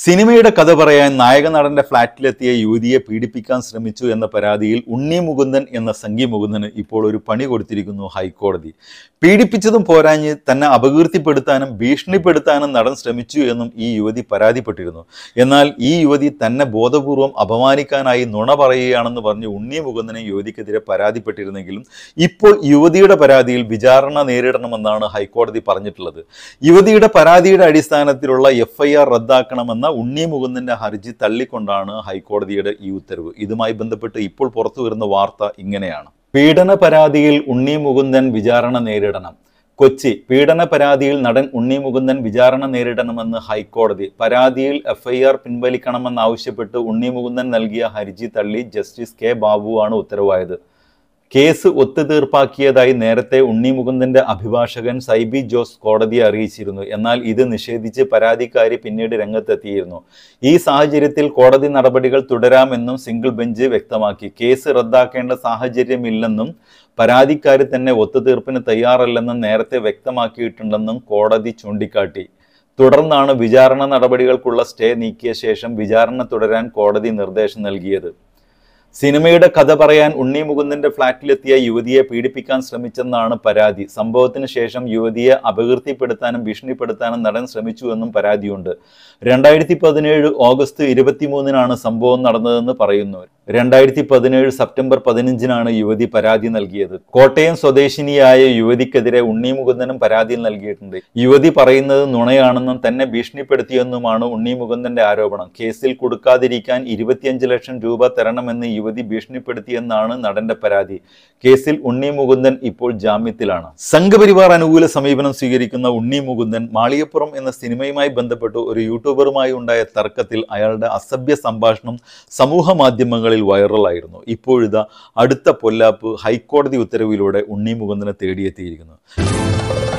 സിനിമയുടെ കഥ പറയാൻ നായക നടന്റെ ഫ്ളാറ്റിലെത്തിയ യുവതിയെ പീഡിപ്പിക്കാൻ ശ്രമിച്ചു എന്ന പരാതിയിൽ ഉണ്ണി മുകുന്ദൻ എന്ന സംഗി മുകുന്ദന് ഇപ്പോൾ ഒരു പണി കൊടുത്തിരിക്കുന്നു ഹൈക്കോടതി പീഡിപ്പിച്ചതും പോരാഞ്ഞ് തന്നെ അപകീർത്തിപ്പെടുത്താനും ഭീഷണിപ്പെടുത്താനും നടൻ ശ്രമിച്ചു എന്നും ഈ യുവതി പരാതിപ്പെട്ടിരുന്നു എന്നാൽ ഈ യുവതി തന്നെ ബോധപൂർവം അപമാനിക്കാനായി നുണ പറയുകയാണെന്ന് പറഞ്ഞ് ഉണ്ണി മുകുന്ദനെ യുവതിക്കെതിരെ പരാതിപ്പെട്ടിരുന്നെങ്കിലും ഇപ്പോൾ യുവതിയുടെ പരാതിയിൽ വിചാരണ നേരിടണമെന്നാണ് ഹൈക്കോടതി പറഞ്ഞിട്ടുള്ളത് യുവതിയുടെ പരാതിയുടെ അടിസ്ഥാനത്തിലുള്ള എഫ് ഐ ആർ റദ്ദാക്കണമെന്ന ഉണ്ണി മുകുന്ദന്റെ ഹർജി തള്ളിക്കൊണ്ടാണ് ഹൈക്കോടതിയുടെ ഈ ഉത്തരവ് ഇതുമായി ബന്ധപ്പെട്ട് ഇപ്പോൾ പുറത്തു വരുന്ന വാർത്ത ഇങ്ങനെയാണ് പീഡന പരാതിയിൽ ഉണ്ണി മുകുന്ദൻ വിചാരണ നേരിടണം കൊച്ചി പീഡന പരാതിയിൽ നടൻ ഉണ്ണി മുകുന്ദൻ വിചാരണ നേരിടണമെന്ന് ഹൈക്കോടതി പരാതിയിൽ എഫ്ഐആർ പിൻവലിക്കണമെന്നാവശ്യപ്പെട്ട് ഉണ്ണി മുകുന്ദൻ നൽകിയ ഹർജി തള്ളി ജസ്റ്റിസ് കെ ബാബുവാണ് ഉത്തരവായത് കേസ് ഒത്തുതീർപ്പാക്കിയതായി നേരത്തെ ഉണ്ണി മുകുന്ദന്റെ അഭിഭാഷകൻ സൈബി ജോസ് കോടതിയെ അറിയിച്ചിരുന്നു എന്നാൽ ഇത് നിഷേധിച്ച് പരാതിക്കാരി പിന്നീട് രംഗത്തെത്തിയിരുന്നു ഈ സാഹചര്യത്തിൽ കോടതി നടപടികൾ തുടരാമെന്നും സിംഗിൾ ബെഞ്ച് വ്യക്തമാക്കി കേസ് റദ്ദാക്കേണ്ട സാഹചര്യമില്ലെന്നും പരാതിക്കാരി തന്നെ ഒത്തുതീർപ്പിന് തയ്യാറല്ലെന്നും നേരത്തെ വ്യക്തമാക്കിയിട്ടുണ്ടെന്നും കോടതി ചൂണ്ടിക്കാട്ടി തുടർന്നാണ് വിചാരണ നടപടികൾക്കുള്ള സ്റ്റേ നീക്കിയ ശേഷം വിചാരണ തുടരാൻ കോടതി നിർദ്ദേശം നൽകിയത് സിനിമയുടെ കഥ പറയാൻ ഉണ്ണി മുകുന്ദന്റെ ഫ്ളാറ്റിലെത്തിയ യുവതിയെ പീഡിപ്പിക്കാൻ ശ്രമിച്ചെന്നാണ് പരാതി സംഭവത്തിന് ശേഷം യുവതിയെ അപകീർത്തിപ്പെടുത്താനും ഭീഷണിപ്പെടുത്താനും നടൻ ശ്രമിച്ചു എന്നും പരാതിയുണ്ട് രണ്ടായിരത്തി പതിനേഴ് ഓഗസ്റ്റ് ഇരുപത്തിമൂന്നിനാണ് സംഭവം നടന്നതെന്ന് പറയുന്നു രണ്ടായിരത്തി പതിനേഴ് സെപ്റ്റംബർ പതിനഞ്ചിനാണ് യുവതി പരാതി നൽകിയത് കോട്ടയം സ്വദേശിനിയായ യുവതിക്കെതിരെ ഉണ്ണി മുകുന്ദനും പരാതി നൽകിയിട്ടുണ്ട് യുവതി പറയുന്നത് നുണയാണെന്നും തന്നെ ഭീഷണിപ്പെടുത്തിയെന്നുമാണ് ഉണ്ണി മുകുന്ദന്റെ ആരോപണം കേസിൽ കൊടുക്കാതിരിക്കാൻ ഇരുപത്തിയഞ്ച് ലക്ഷം രൂപ തരണമെന്ന് യുവതി ഭീഷണിപ്പെടുത്തിയെന്നാണ് നടന്റെ പരാതി കേസിൽ ഉണ്ണി മുകുന്ദൻ ഇപ്പോൾ ജാമ്യത്തിലാണ് സംഘപരിവാർ അനുകൂല സമീപനം സ്വീകരിക്കുന്ന ഉണ്ണി മുകുന്ദൻ മാളികപ്പുറം എന്ന സിനിമയുമായി ബന്ധപ്പെട്ട് ഒരു യൂട്യൂബറുമായി ഉണ്ടായ തർക്കത്തിൽ അയാളുടെ അസഭ്യ സംഭാഷണം സമൂഹ മാധ്യമങ്ങളിൽ വൈറലായിരുന്നു ഇപ്പോഴിതാ അടുത്ത പൊല്ലാപ്പ് ഹൈക്കോടതി ഉത്തരവിലൂടെ ഉണ്ണി മുകുന്ദനെ തേടിയെത്തിയിരിക്കുന്നു